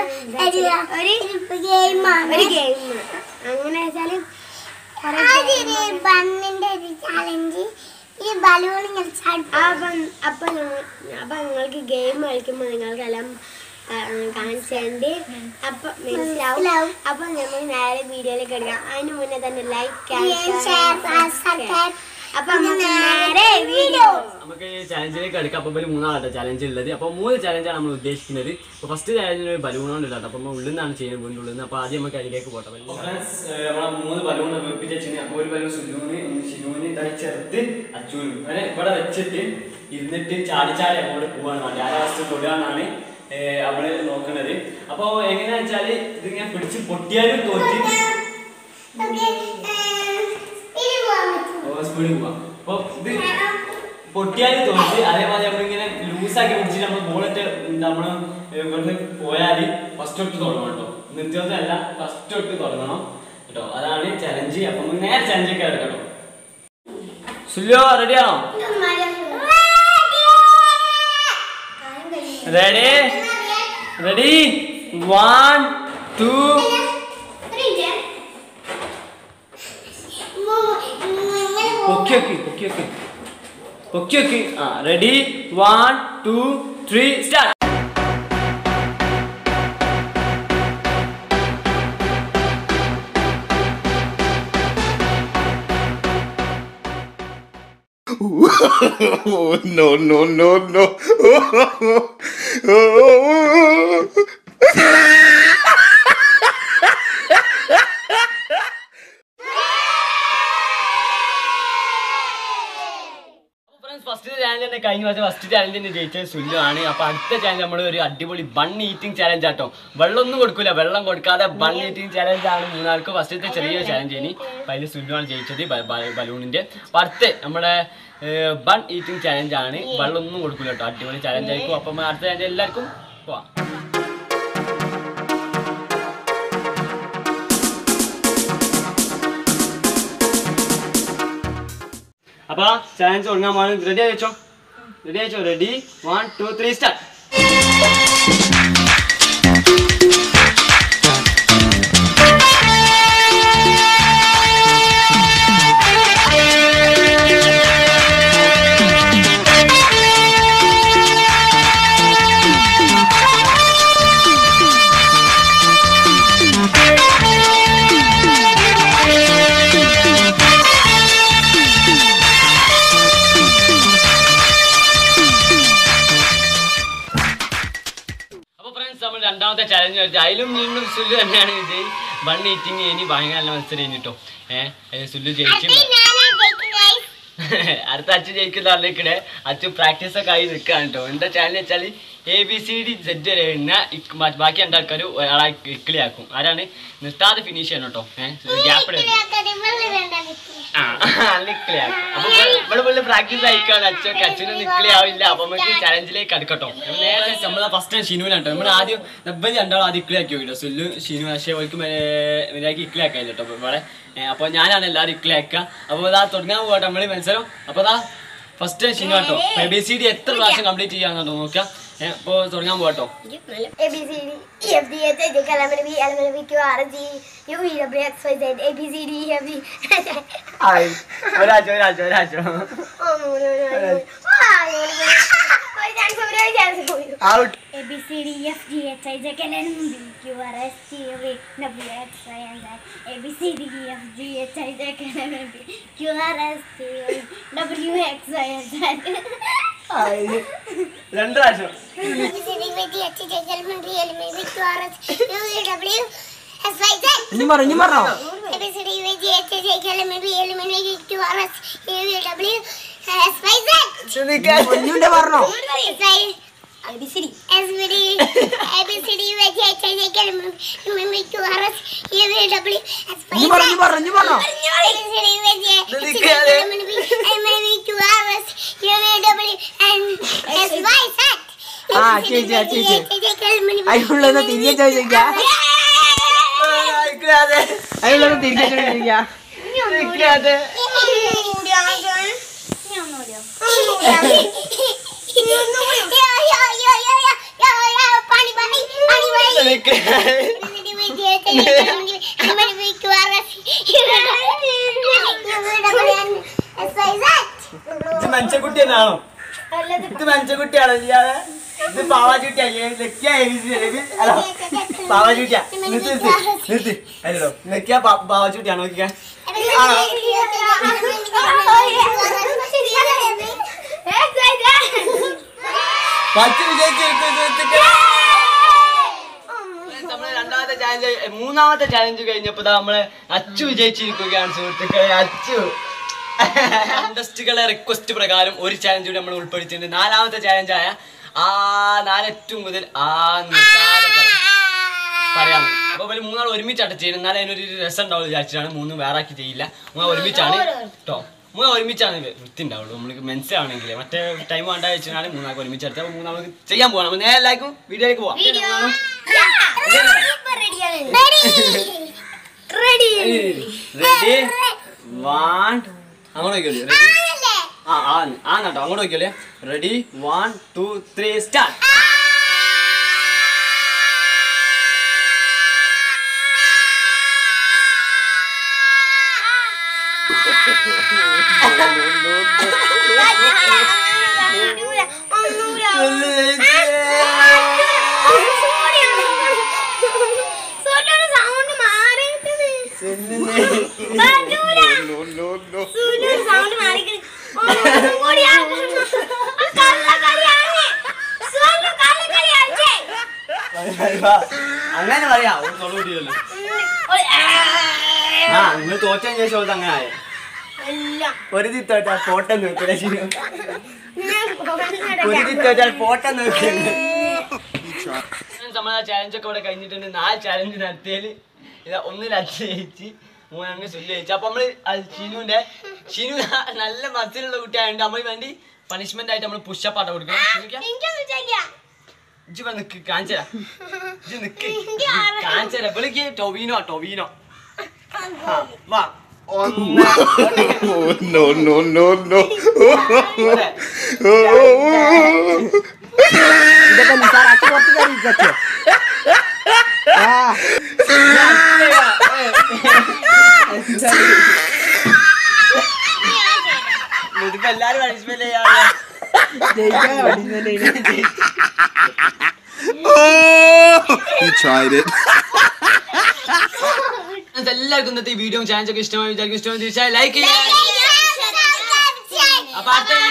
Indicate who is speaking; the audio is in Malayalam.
Speaker 1: ഒരു ഗെയിമാണ്
Speaker 2: ഒരു ഗെയിം അങ്ങനെ വെച്ചാല്
Speaker 1: ആദ്യം ബണ്ണിന്റെ ഒരു ചാലഞ്ച് ഈ ബലൂൺ ഇങ്ങനെ ചാടി
Speaker 2: അപ്പം അപ്പൊ ഞങ്ങ- അപ്പൊ നിങ്ങൾക്ക് ഗെയിം കളിക്കുമ്പോൾ നിങ്ങൾക്കെല്ലാം കാണിച്ചേണ്ടി അപ്പൊ മനസ്സിലാവും അപ്പൊ നമ്മൾ നേരെ വീഡിയോയിലേക്ക് എടുക്കാം അതിന് മുന്നേ തന്നെ ലൈക്ക് അപ്പൊ നമുക്ക് നേരെ വീഡിയോ
Speaker 3: നമുക്ക് ഈ ചലഞ്ചിലേക്ക് എടുക്കാം അപ്പോൾ ഒരു മൂന്നാളാട്ടോ ചലഞ്ച് ഉള്ളത് അപ്പോൾ മൂന്ന് ചലഞ്ചാണ് നമ്മൾ ഉദ്ദേശിക്കുന്നത് അപ്പോൾ ഫസ്റ്റ് ചലഞ്ചിന് ഒരു ബലൂൺ കൊണ്ട് ഇടാം അപ്പോൾ നമ്മൾ ഉള്ളിൽ നിന്നാണ് ചെയ്യുന്നത് വീണ്ടും ഉള്ളിൽ നിന്ന് അപ്പോൾ ആദ്യം നമുക്ക് അതിലേക്ക് പോട്ടെ നമ്മളെ മൂന്ന് ബലൂൺ വെപ്പിച്ച് വെച്ചിന് അപ്പോൾ ഒരു ബലൂൺ സുലൂന് ഒന്ന് ഷിനൂന് ഇതായി ചേർത്ത് അച്ചൂനും അങ്ങനെ ഇവിടെ വെച്ചിട്ട് ഇരുന്നിട്ട് ചാടി ചാടി അങ്ങോട്ട് പോവാണ് വേണ്ടി ആ ലാസ്റ്റ് തൊടുകയാണെന്നാണ് അവള് നോക്കുന്നത് അപ്പോൾ എങ്ങനെയാ വെച്ചാൽ ഇതിങ്ങനെ പിടിച്ച് പൊട്ടിയാലും തോറ്റി സ്പീഡിൽ പോവാം അപ്പോൾ ഇത് പൊട്ടിയാൽ തോന്നി അതേമാതിരി നമ്മളിങ്ങനെ ലൂസാക്കി പിടിച്ചിട്ട് നമ്മൾ ബോളിട്ട് നമ്മൾ ഇവിടുന്ന് പോയാൽ ഫസ്റ്റ് തൊട്ട് തുടങ്ങണം കേട്ടോ നിർത്തിയതല്ല ഫസ്റ്റ് തൊട്ട് തുടങ്ങണം കേട്ടോ അതാണ് ചലഞ്ച് അപ്പം നമുക്ക് നേരെ ചലഞ്ചൊക്കെ എടുക്കട്ടോ സുല്ലോ റെഡിയാണോ റെഡി റെഡി വൺ ടു പൊക്കി വെക്ക് പൊക്കി വെക്ക് പൊക്കി വെക്ക് ആ ready one two three start
Speaker 4: Oh, no, no, no, no.
Speaker 3: First challenge തന്നെ കഴിഞ്ഞ വർഷം ഫസ്റ്റ് ചാലഞ്ച് തന്നെ ജയിച്ചത് സുല്ലു ആണ് അപ്പൊ അടുത്ത ചാലഞ്ച് നമ്മൾ ഒരു അടിപൊളി ബൺ ഈറ്റിംഗ് ചാലഞ്ച് ആട്ടോ വെള്ളം ഒന്നും കൊടുക്കൂല വെള്ളം കൊടുക്കാതെ ബൺ ഈറ്റിംഗ് ചാലഞ്ച് ആണ് മൂന്നാൾക്ക് ഫസ്റ്റത്തെ ചെറിയൊരു ചാലഞ്ച് ഇനി അപ്പൊ അതിൽ സുല്ലു ആണ് ജയിച്ചത് ബ- ബ- ബലൂണിന്റെ അപ്പൊ അടുത്ത നമ്മുടെ ബൺ ഈറ്റിംഗ് ചാലഞ്ച് ആണ് വെള്ളം ഒന്നും കൊടുക്കൂല കേട്ടോ അടിപൊളി ചാലഞ്ച് ആയിരിക്കും അപ്പം അടുത്ത ചാലഞ്ച് എല്ലാവർക്കും പോവാം അപ്പൊ ചാലഞ്ച് തുടങ്ങാൻ പോകണം റെഡി ആയിച്ചോ റെഡി ആയിച്ചോ ready one two three start അപ്പൊ ഫ്രണ്ട്സ് നമ്മൾ രണ്ടാമത്തെ ചലഞ്ച് കളിച്ചു അതിലും വീണ്ടും സുല്ലു തന്നെയാണ് വിജയ് ബൺ ഈറ്റിംഗ് ഇനി ഭയങ്കര നല്ല മത്സരം കഴിഞ്ഞിട്ടോ ഏഹ് സുല്ലു ജയിച്ചു അടുത്ത അച്ഛൻ ജയിക്കുന്ന ആളിലേക്കിടെ അച്ഛൻ പ്രാക്ടീസ് ഒക്കെ ആയി നിൽക്കുകയാണ് കേട്ടോ എന്താ ചാനൽ വെച്ചാൽ A B C D Z വരെ എഴുതുന്ന ഇക്ക് മ- ബാക്കി രണ്ടാൾക്കാർ ഒരാളെ ഇക്കിളിയാക്കും ആരാണ് നിർത്താതെ ഫിനിഷ് ചെയ്യണം കേട്ടോ ഏഹ് ഗ്യാപ്പ് ആ നിക്കളിയാക്കും അപ്പൊ ഇവിടെ വലിയ പ്രാക്ടീസ് ആയിക്കാണ് അച്ഛൻ അച്ഛനും നിക്കളി ആവില്ല അപ്പൊ നമുക്ക് ചലഞ്ചിലേക്ക് അടുക്കട്ടോ നേരെ നമ്മളെ ഫസ്റ്റ് ഷിനുവിനാട്ടോ നമ്മൾ ആദ്യം ഡബ്ബൽ രണ്ടാളും ആദ്യം ഇക്കളിയാക്കി നോക്കിട്ടോ സുല്ലു ഷിനു പക്ഷേ അവർക്ക് മര്യാദക്ക് ഇക്കളിയാക്കാൻ കേട്ടോ അപ്പൊ ഇവിടെ ഏ, അപ്പൊ ഞാനാണ് എല്ലാവരും ഇക്കളിയാക്കുക അപ്പൊ ഇതാ തുടങ്ങാൻ പോകട്ടെ നമ്മള് മത്സരം അപ്പൊ ഇതാ ഫസ്റ്റ് ഷിനു കേട്ടോ എ ബി സി ഡി എത്ര പ്രാവശ്യം കംപ്ലീറ്റ് ചെയ്യാന്നുണ്ടോ നോക്കാം ഏഹ് അപ്പൊ തുടങ്ങാൻ പോകട്ടോ
Speaker 2: A B C D E F G H I J K L M N O P L M N O P Q R S T U V W X Y Z A B C D E F G
Speaker 3: ഒരാഴ്ച ഒരാഴ്ച ഒരാഴ്ച out
Speaker 1: A B C D E F G H I J K L M N O P Q R S T U V W X Y and Z A B C D E F G H I J K L M N O P Q R S T U V W X Y and Z
Speaker 3: രണ്ട് പ്രാവശ്യം
Speaker 1: A B C D E F G H I J K L M N O P L M N O P Q R S T U V W X Y Z
Speaker 5: ഇനി പറഞ്ഞോ ഇനി പറഞ്ഞോ
Speaker 1: A B C D E F G H I J K L M N O P L M N O P Q R S T U V W X Y Z
Speaker 5: ഒന്നുകൂടെ പറഞ്ഞോ
Speaker 1: A B C D S B D A B C D U H H I J K L M N O P Q R S T U V W X Y
Speaker 5: ഇനി പറഞ്ഞോ ഇനി പറഞ്ഞോ ഇനി പറഞ്ഞോ ആ, ചേച്ചി, ആ, ചേച്ചി. അതിനുള്ളത് തിരികെ ചോദിച്ചാ അതിനുള്ളത് തിരികെ ചോദിച്ചാ
Speaker 3: നിക്ക്. ഇത് മനുഷ്യക്കുട്ടി തന്നെയാണോ ഇത് മനുഷ്യക്കുട്ടിയാണോ ഇയാളെ ഇത് പാവാചുട്ടിയാ ലക്കിയ അല്ലോ പാവാചുട്ടിയാ നിർത്തി നിർത്തി നിർത്തി അല്ലോ ലക്കിയ പാവാചുട്ടിയാണോ നോക്കിയാ പത്ത് വിജയിച്ചിരിക്കുന്നു നമ്മളെ രണ്ടാമത്തെ ചാലഞ്ച് മൂന്നാമത്തെ ചാലഞ്ച് കഴിഞ്ഞപ്പോ ദാ നമ്മളെ അച്ചു വിജയിച്ചിരിക്കുകയാണ് സുഹൃത്തുക്കളെ അച്ചു കണ്ടസ്റ്റുകളെ റിക്വസ്റ്റ് പ്രകാരം ഒരു ചാലഞ്ച് കൂടി നമ്മൾ ഉൾപ്പെടുത്തിയിട്ടുണ്ട് നാലാമത്തെ ചാലഞ്ച് ആയ ആ നാലെറ്റു മുതൽ ആ നിർത്താതെ പറ- പറയാം അപ്പൊ ഇവര് മൂന്നാൾ ഒരുമിച്ചാണ് ചെയ്യുന്നത് എന്നാലും അതിനൊരു രസം ഉണ്ടാവുള്ളൂ വിചാരിച്ചിട്ടാണ് മൂന്നും വേറെ ആക്കി ചെയ്യില്ല മൂന്നാൾ ഒരുമിച്ചാണ് കേട്ടോ മൂന്നാൾ ഒരുമിച്ചാണ് വൃത്തി ഉണ്ടാവുള്ളൂ നമ്മൾക്ക് മനസ്സിലാവണമെങ്കിൽ മറ്റേ ടൈം വേണ്ട വെച്ചാൽ മൂന്നാൾക്ക് ഒരുമിച്ച് എടുത്താൽ മൂന്നാൾക്ക് ചെയ്യാൻ പോകണം അപ്പൊ നേരെ എല്ലാവർക്കും വീഡിയോയിലേക്ക് പോവാം റെഡി വൺ അങ്ങോട്ട് നോക്കിയോളൂ റെഡി ആ ആ ആ കേട്ടോ അങ്ങോട്ട് നോക്കിയോളേ ready one two three start അങ്ങനെ പറയാ ഒരു തൊള്ളു കൂട്ടിയല്ലോ ആ നിങ്ങൾ തോറ്റതിന് ശേഷം ഓൾക്ക് അങ്ങനെ ആയ ഒരു തിത്തോട്ടാ ഫോട്ടോ നോക്കില്ല ശരി ഒരു തിത്തോട്ടാ ഫോട്ടോ നോക്കില്ല നമ്മളെ ചാലഞ്ച് ഒക്കെ ഇവിടെ കഴിഞ്ഞിട്ടുണ്ട് നാല് ചാലഞ്ച് നടത്തിയാല് ഇതാ ഒന്നിൽ അച്ഛ ജയിച്ച് മൂന്നങ്ങ് സുല്ല് ജയിച്ചു അപ്പൊ നമ്മള് അത് ഷിനുവിന്റെ ഷിനു നല്ല മസിലുള്ള കുട്ടിയായതുകൊണ്ട് നമ്മൾ വേണ്ടി പണിഷ്മെന്റ് ആയിട്ട് നമ്മൾ പുഷപ്പ് ആട്ട കൊടുക്കണം ഷിനുക്ക, ഇജ്ജ് ഇവിടെ നിക്ക് കാണിച്ചരാ ഇജ്ജ് നിക്ക് കാണിച്ചരാ വിളിക്ക് ടൊവീനോ ടൊവീനോ ആ, വാ ഒന്ന്
Speaker 4: Oh, no, no, no, no.
Speaker 3: ഇവിടെ.
Speaker 5: ഇതൊക്കെ നിസാർ അച്ഛൻ പുറത്ത് കയറി ഇരിക്കച്ചോ ആ
Speaker 3: ഇതിപ്പോ എല്ലാരും പണിഷ്മെന്റ് ചെയ്യാറുണ്ട്
Speaker 5: ജയിക്കാൻ വേണ്ടി
Speaker 4: Oh, he tried it.
Speaker 3: എല്ലാവർക്കും ഇന്നത്തെ ഈ വീഡിയോ ചാനൽ ഒക്കെ ഇഷ്ടമായി വിചാരിക്കും ഇഷ്ടമായി ലൈക്ക് ചെയ്യുക അപ്പൊ അടുത്ത